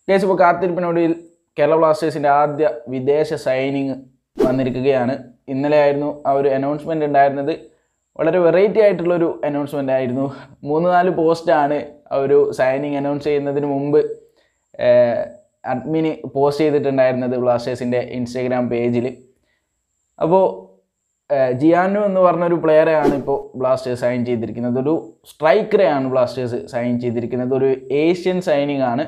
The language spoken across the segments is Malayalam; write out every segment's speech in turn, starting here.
കേസ് ഇപ്പോൾ കാത്തിരിപ്പിനൊടുവിൽ കേരള ബ്ലാസ്റ്റേഴ്സിൻ്റെ ആദ്യ വിദേശ സൈനിങ് വന്നിരിക്കുകയാണ് ഇന്നലെ ആയിരുന്നു ആ ഒരു അനൗൺസ്മെൻ്റ് ഉണ്ടായിരുന്നത് വളരെ വെറൈറ്റി ആയിട്ടുള്ളൊരു അനൗൺസ്മെൻ്റ് ആയിരുന്നു മൂന്ന് നാല് പോസ്റ്റാണ് ആ ഒരു സൈനിങ് അനൗൺസ് ചെയ്യുന്നതിന് മുമ്പ് അഡ്മിന് പോസ്റ്റ് ചെയ്തിട്ടുണ്ടായിരുന്നത് ബ്ലാസ്റ്റേഴ്സിൻ്റെ ഇൻസ്റ്റഗ്രാം പേജിൽ അപ്പോൾ ജിയാനു എന്ന് പറഞ്ഞൊരു പ്ലെയറെയാണ് ഇപ്പോൾ ബ്ലാസ്റ്റേഴ്സ് സൈൻ ചെയ്തിരിക്കുന്നത് ഒരു സ്ട്രൈക്കറെയാണ് ബ്ലാസ്റ്റേഴ്സ് സൈൻ ചെയ്തിരിക്കുന്നത് ഒരു ഏഷ്യൻ സൈനിങ് ആണ്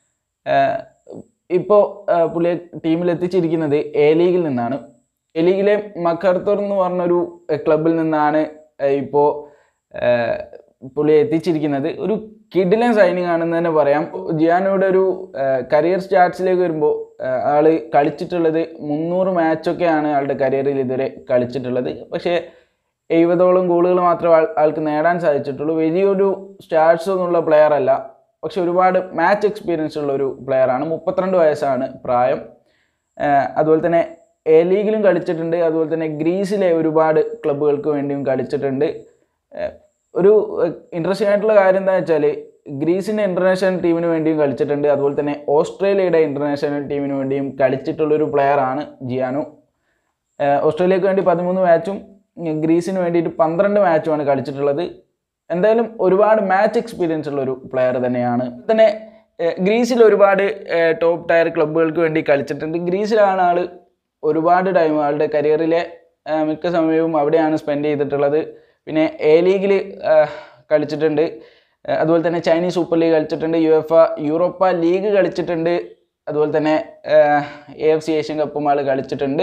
ഇപ്പോൾ പുള്ളിയെ ടീമിൽ എത്തിച്ചിരിക്കുന്നത് എ ലീഗിൽ നിന്നാണ് എ ലീഗിലെ മക്കർത്തൂർ എന്ന് പറഞ്ഞൊരു ക്ലബിൽ നിന്നാണ് ഇപ്പോൾ പുള്ളിയെ എത്തിച്ചിരിക്കുന്നത് ഒരു കിഡിലൻ സൈനിങ് ആണെന്ന് തന്നെ പറയാം ജിയാനോയുടെ ഒരു കരിയർ സ്റ്റാർട്സിലേക്ക് വരുമ്പോൾ ആൾ കളിച്ചിട്ടുള്ളത് മുന്നൂറ് മാച്ചൊക്കെയാണ് ആളുടെ കരിയറിൽ ഇതുവരെ കളിച്ചിട്ടുള്ളത് പക്ഷേ എഴുപതോളം ഗോളുകൾ മാത്രമേ ആൾ ആൾക്ക് നേടാൻ സാധിച്ചിട്ടുള്ളൂ വലിയൊരു സ്റ്റാർട്സ് ഒന്നുള്ള പ്ലെയർ അല്ല പക്ഷെ ഒരുപാട് മാച്ച് എക്സ്പീരിയൻസ് ഉള്ള ഒരു പ്ലെയറാണ് മുപ്പത്തിരണ്ട് വയസ്സാണ് പ്രായം അതുപോലെ തന്നെ എ ലീഗിലും കളിച്ചിട്ടുണ്ട് അതുപോലെ തന്നെ ഗ്രീസിലെ ഒരുപാട് ക്ലബ്ബുകൾക്ക് വേണ്ടിയും കളിച്ചിട്ടുണ്ട് ഒരു ഇൻട്രസ്റ്റിംഗ് ആയിട്ടുള്ള കാര്യം എന്താ വെച്ചാൽ ഗ്രീസിൻ്റെ ഇൻ്റർനാഷണൽ ടീമിന് വേണ്ടിയും കളിച്ചിട്ടുണ്ട് അതുപോലെ തന്നെ ഓസ്ട്രേലിയയുടെ ഇൻ്റർനാഷണൽ ടീമിന് വേണ്ടിയും കളിച്ചിട്ടുള്ളൊരു പ്ലെയറാണ് ജിയാനു ഓസ്ട്രേലിയക്ക് വേണ്ടി പതിമൂന്ന് മാച്ചും ഗ്രീസിന് വേണ്ടിയിട്ട് പന്ത്രണ്ട് മാച്ചുമാണ് കളിച്ചിട്ടുള്ളത് എന്തായാലും ഒരുപാട് മാച്ച് എക്സ്പീരിയൻസ് ഉള്ള ഒരു പ്ലെയർ തന്നെയാണ് തന്നെ ഗ്രീസിൽ ഒരുപാട് ടോപ്പ് ടയർ ക്ലബ്ബുകൾക്ക് വേണ്ടി കളിച്ചിട്ടുണ്ട് ഗ്രീസിലാണ് ആൾ ഒരുപാട് ടൈം ആളുടെ കരിയറിലെ മിക്ക സമയവും അവിടെയാണ് സ്പെൻഡ് ചെയ്തിട്ടുള്ളത് പിന്നെ എ ലീഗിൽ കളിച്ചിട്ടുണ്ട് അതുപോലെ തന്നെ ചൈനീസ് സൂപ്പർ ലീഗ് കളിച്ചിട്ടുണ്ട് യു എഫ് യൂറോപ്പ ലീഗ് കളിച്ചിട്ടുണ്ട് അതുപോലെ തന്നെ എ എഫ് സി ഏഷ്യൻ കപ്പും ആൾ കളിച്ചിട്ടുണ്ട്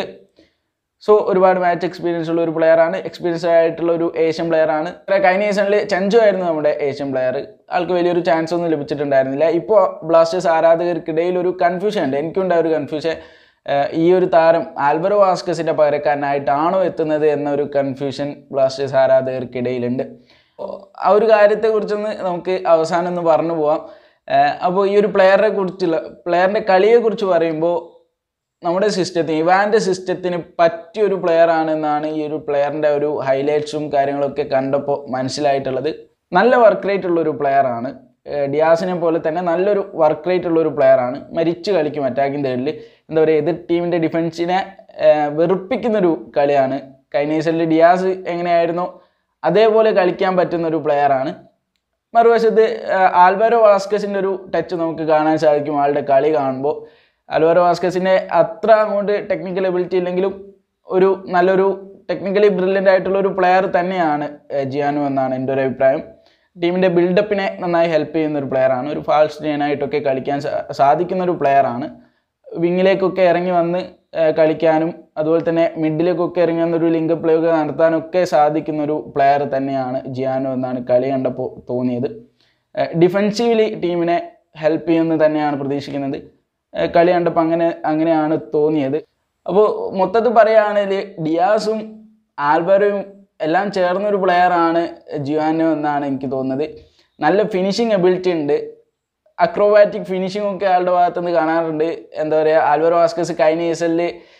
സോ ഒരുപാട് മാച്ച് എക്സ്പീരിയൻസ് ഉള്ള ഒരു പ്ലെയറാണ് എക്സ്പീരിയൻസ് ആയിട്ടുള്ള ഒരു ഏഷ്യൻ പ്ലെയറാണ് കഴിഞ്ഞ സീസണിൽ ചെഞ്ചു ആയിരുന്നു നമ്മുടെ ഏഷ്യൻ പ്ലെയർ ആൾക്ക് വലിയൊരു ചാൻസ് ഒന്നും ലഭിച്ചിട്ടുണ്ടായിരുന്നില്ല ഇപ്പോൾ ബ്ലാസ്റ്റേഴ്സ് ആരാധകർക്കിടയിൽ ഒരു കൺഫ്യൂഷൻ ഉണ്ട് എനിക്കുണ്ടായ ഒരു കൺഫ്യൂഷൻ ഈ ഒരു താരം ആൽബറോ വാസ്കസിൻ്റെ പകരക്കാരനായിട്ടാണോ എത്തുന്നത് എന്നൊരു കൺഫ്യൂഷൻ ബ്ലാസ്റ്റേഴ്സ് ആരാധകർക്കിടയിലുണ്ട് ആ ഒരു കാര്യത്തെക്കുറിച്ചൊന്ന് നമുക്ക് അവസാനം ഒന്ന് പറഞ്ഞു പോവാം അപ്പോൾ ഈ ഒരു പ്ലെയറിനെ കുറിച്ചുള്ള പ്ലെയറിൻ്റെ കളിയെക്കുറിച്ച് പറയുമ്പോൾ നമ്മുടെ സിസ്റ്റത്തിന് ഇവാൻ്റെ സിസ്റ്റത്തിന് പറ്റിയൊരു പ്ലെയർ ആണെന്നാണ് ഈ ഒരു പ്ലെയറിൻ്റെ ഒരു ഹൈലൈറ്റ്സും കാര്യങ്ങളൊക്കെ കണ്ടപ്പോൾ മനസ്സിലായിട്ടുള്ളത് നല്ല വർക്ക് റേറ്റ് ഉള്ള ഒരു പ്ലെയർ ആണ് ഡിയാസിനെ പോലെ തന്നെ നല്ലൊരു വർക്ക് റേറ്റ് ഉള്ള ഒരു പ്ലെയർ ആണ് മരിച്ചു കളിക്കും അറ്റാക്കിംഗ് തേർഡിൽ എന്താ പറയുക എതിർ ടീമിൻ്റെ ഡിഫൻസിനെ വെറുപ്പിക്കുന്നൊരു കളിയാണ് കൈനീസലിൽ ഡിയാസ് എങ്ങനെയായിരുന്നോ അതേപോലെ കളിക്കാൻ പറ്റുന്ന ഒരു പ്ലെയർ ആണ് മറുവശത്ത് ആൽവാരോ വാസ്കസിൻ്റെ ഒരു ടച്ച് നമുക്ക് കാണാൻ സാധിക്കും ആളുടെ കളി കാണുമ്പോൾ ആൽവാരോ വാസ്കസിൻ്റെ അത്ര അങ്ങോട്ട് ടെക്നിക്കൽ എബിലിറ്റി ഇല്ലെങ്കിലും ഒരു നല്ലൊരു ടെക്നിക്കലി ബ്രില്യൻ്റ് ആയിട്ടുള്ള ഒരു പ്ലെയർ തന്നെയാണ് ജിയാനു എന്നാണ് എൻ്റെ ഒരു അഭിപ്രായം ടീമിൻ്റെ ബിൽഡപ്പിനെ നന്നായി ഹെൽപ്പ് ചെയ്യുന്ന ഒരു പ്ലെയറാണ് ഒരു ഫാൾസ് ചെയ്യാനായിട്ടൊക്കെ കളിക്കാൻ സാധിക്കുന്ന ഒരു പ്ലെയറാണ് വിങ്ങിലേക്കൊക്കെ ഇറങ്ങി വന്ന് കളിക്കാനും അതുപോലെ തന്നെ മിഡിലേക്കൊക്കെ ഇറങ്ങി വന്നൊരു ലിങ്ക് പ്ലേ ഒക്കെ നടത്താനൊക്കെ സാധിക്കുന്ന ഒരു പ്ലെയർ തന്നെയാണ് ജിയാനോ എന്നാണ് കളി കണ്ടപ്പോൾ തോന്നിയത് ഡിഫെൻസീവ്ലി ടീമിനെ ഹെൽപ്പ് ചെയ്യുമെന്ന് തന്നെയാണ് പ്രതീക്ഷിക്കുന്നത് കളി കണ്ടപ്പോൾ അങ്ങനെ അങ്ങനെയാണ് തോന്നിയത് അപ്പോൾ മൊത്തത്തിൽ പറയുകയാണെങ്കിൽ ഡിയാസും ആൽബറും എല്ലാം ചേർന്നൊരു പ്ലെയറാണ് ജിയാനോ എന്നാണ് എനിക്ക് തോന്നുന്നത് നല്ല ഫിനിഷിങ് എബിലിറ്റി ഉണ്ട് അക്രോബാറ്റിക് ഫിനിഷിംഗ് ഒക്കെ ആളുടെ ഭാഗത്തു നിന്ന് കാണാറുണ്ട് എന്താ പറയുക ആൽവറോ വാസ്കസ് കഴിഞ്ഞ സീസണിൽ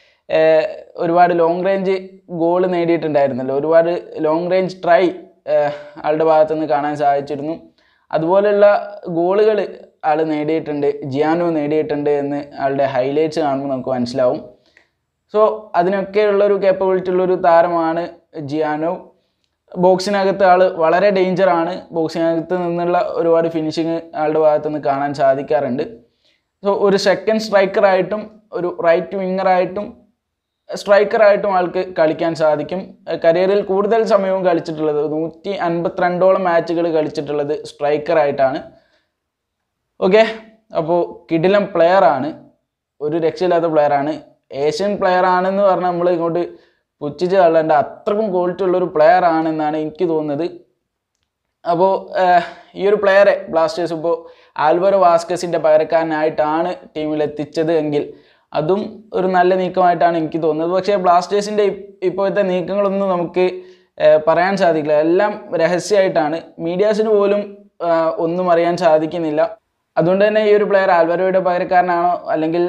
ഒരുപാട് ലോങ് റേഞ്ച് ഗോൾ നേടിയിട്ടുണ്ടായിരുന്നല്ലോ ഒരുപാട് ലോങ് റേഞ്ച് ട്രൈ ആളുടെ ഭാഗത്തു നിന്ന് കാണാൻ സാധിച്ചിരുന്നു അതുപോലെയുള്ള ഗോളുകൾ ആൾ നേടിയിട്ടുണ്ട് ജിയാനോ നേടിയിട്ടുണ്ട് എന്ന് ആളുടെ ഹൈലൈറ്റ്സ് കാണുമ്പോൾ നമുക്ക് മനസ്സിലാവും സോ അതിനൊക്കെയുള്ളൊരു കേപ്പബിലിറ്റി ഉള്ളൊരു താരമാണ് ജിയാനോ ബോക്സിനകത്ത് ആൾ വളരെ ഡേഞ്ചറാണ് ബോക്സിനകത്ത് നിന്നുള്ള ഒരുപാട് ഫിനിഷിങ് ആളുടെ ഭാഗത്തു നിന്ന് കാണാൻ സാധിക്കാറുണ്ട് സോ ഒരു സെക്കൻഡ് സ്ട്രൈക്കറായിട്ടും ഒരു റൈറ്റ് വിങ്ങറായിട്ടും സ്ട്രൈക്കറായിട്ടും ആൾക്ക് കളിക്കാൻ സാധിക്കും കരിയറിൽ കൂടുതൽ സമയവും കളിച്ചിട്ടുള്ളത് നൂറ്റി അൻപത്തിരണ്ടോളം മാച്ചുകൾ കളിച്ചിട്ടുള്ളത് സ്ട്രൈക്കറായിട്ടാണ് ഓക്കെ അപ്പോൾ കിടിലം പ്ലെയറാണ് ഒരു രക്ഷയില്ലാത്ത പ്ലെയറാണ് ഏഷ്യൻ പ്ലെയർ ആണെന്ന് പറഞ്ഞാൽ നമ്മൾ ഇങ്ങോട്ട് പുച്ഛിച്ച് തള്ളേണ്ട അത്രക്കും ക്വാളിറ്റി ഉള്ളൊരു പ്ലെയർ ആണെന്നാണ് എനിക്ക് തോന്നുന്നത് അപ്പോൾ ഈ ഒരു പ്ലെയറെ ബ്ലാസ്റ്റേഴ്സ് ഇപ്പോൾ ആൽവറോ വാസ്കസിൻ്റെ പകരക്കാരനായിട്ടാണ് ടീമിൽ എത്തിച്ചത് എങ്കിൽ അതും ഒരു നല്ല നീക്കമായിട്ടാണ് എനിക്ക് തോന്നുന്നത് പക്ഷേ ബ്ലാസ്റ്റേഴ്സിൻ്റെ ഇപ്പോഴത്തെ നീക്കങ്ങളൊന്നും നമുക്ക് പറയാൻ സാധിക്കില്ല എല്ലാം രഹസ്യമായിട്ടാണ് മീഡിയാസിന് പോലും ഒന്നും അറിയാൻ സാധിക്കുന്നില്ല അതുകൊണ്ട് തന്നെ ഈ ഒരു പ്ലെയർ ആൽവരോയുടെ പകരക്കാരനാണോ അല്ലെങ്കിൽ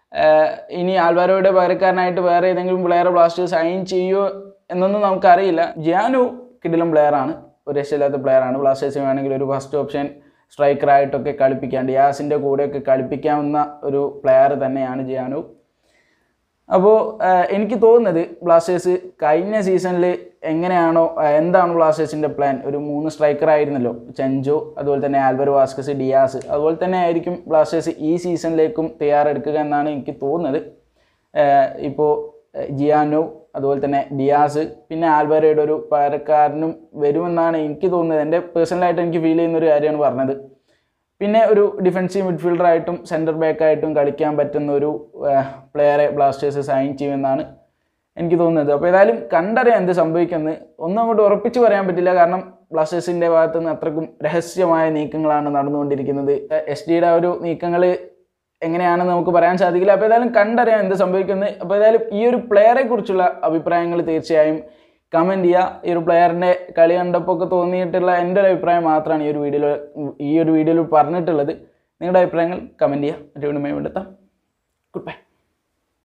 ഇനി ആൽവാരോയുടെ പകരക്കാരനായിട്ട് വേറെ ഏതെങ്കിലും പ്ലെയർ ബ്ലാസ്റ്റേഴ്സ് സൈൻ ചെയ്യുമോ എന്നൊന്നും നമുക്കറിയില്ല ജിയാനു കിടിലം പ്ലെയറാണ് ഒരു രക്ഷയില്ലാത്ത പ്ലെയറാണ് ബ്ലാസ്റ്റേഴ്സിന് വേണമെങ്കിൽ ഒരു ഫസ്റ്റ് ഓപ്ഷൻ സ്ട്രൈക്കറായിട്ടൊക്കെ കളിപ്പിക്കാം ഡിയാസിൻ്റെ കൂടെയൊക്കെ കളിപ്പിക്കാവുന്ന ഒരു പ്ലെയർ തന്നെയാണ് ജിയാനു അപ്പോൾ എനിക്ക് തോന്നുന്നത് ബ്ലാസ്റ്റേഴ്സ് കഴിഞ്ഞ സീസണിൽ എങ്ങനെയാണോ ആ, എന്താണ് ബ്ലാസ്റ്റേഴ്സിൻ്റെ പ്ലാൻ ഒരു മൂന്ന് സ്ട്രൈക്കർ ആയിരുന്നല്ലോ ചെഞ്ചോ അതുപോലെ തന്നെ ആൽബർ വാസ്കസ് ഡിയാസ് അതുപോലെ തന്നെ ആയിരിക്കും ബ്ലാസ്റ്റേഴ്സ് ഈ സീസണിലേക്കും തയ്യാറെടുക്കുക എന്നാണ് എനിക്ക് തോന്നുന്നത് ഇപ്പോൾ ജിയാനോ അതുപോലെ തന്നെ ഡിയാസ് പിന്നെ ആൽബറയുടെ ഒരു പകരക്കാരനും വരുമെന്നാണ് എനിക്ക് തോന്നുന്നത് എൻ്റെ പേഴ്സണലായിട്ട് എനിക്ക് ഫീൽ ചെയ്യുന്ന ഒരു കാര്യമാണ് പറഞ്ഞത് പിന്നെ ഒരു ഡിഫൻസീവ് മിഡ്ഫീൽഡറായിട്ടും സെൻറ്റർ ബാക്കായിട്ടും കളിക്കാൻ പറ്റുന്ന ഒരു പ്ലെയറെ ബ്ലാസ്റ്റേഴ്സ് സൈൻ ചെയ്യുമെന്നാണ് എനിക്ക് തോന്നുന്നത് അപ്പോൾ ഏതായാലും കണ്ടറിയാം എന്ത് സംഭവിക്കുന്നത് ഒന്നും അങ്ങോട്ട് ഉറപ്പിച്ച് പറയാൻ പറ്റില്ല കാരണം ബ്ലാസ്റ്റേഴ്സിൻ്റെ ഭാഗത്തു നിന്ന് അത്രക്കും രഹസ്യമായ നീക്കങ്ങളാണ് നടന്നുകൊണ്ടിരിക്കുന്നത് എസ് ഡിയുടെ ഒരു നീക്കങ്ങൾ എങ്ങനെയാണെന്ന് നമുക്ക് പറയാൻ സാധിക്കില്ല അപ്പോൾ ഏതായാലും കണ്ടറിയാം എന്ത് സംഭവിക്കുന്നത് അപ്പോൾ ഏതായാലും ഈ ഒരു പ്ലെയറെ കുറിച്ചുള്ള അഭിപ്രായങ്ങൾ തീർച്ചയായും കമൻറ്റ് ചെയ്യുക ഈ ഒരു പ്ലെയറിൻ്റെ കളി കണ്ടപ്പോൾ ഒക്കെ തോന്നിയിട്ടുള്ള എൻ്റെ ഒരു അഭിപ്രായം മാത്രമാണ് ഈ ഒരു വീഡിയോയിൽ ഈ ഒരു വീഡിയോയിൽ പറഞ്ഞിട്ടുള്ളത് നിങ്ങളുടെ അഭിപ്രായങ്ങൾ കമൻറ്റ് ചെയ്യുക മറ്റു വീണ്ടും വീണ്ടെത്താം ഗുഡ് ബൈ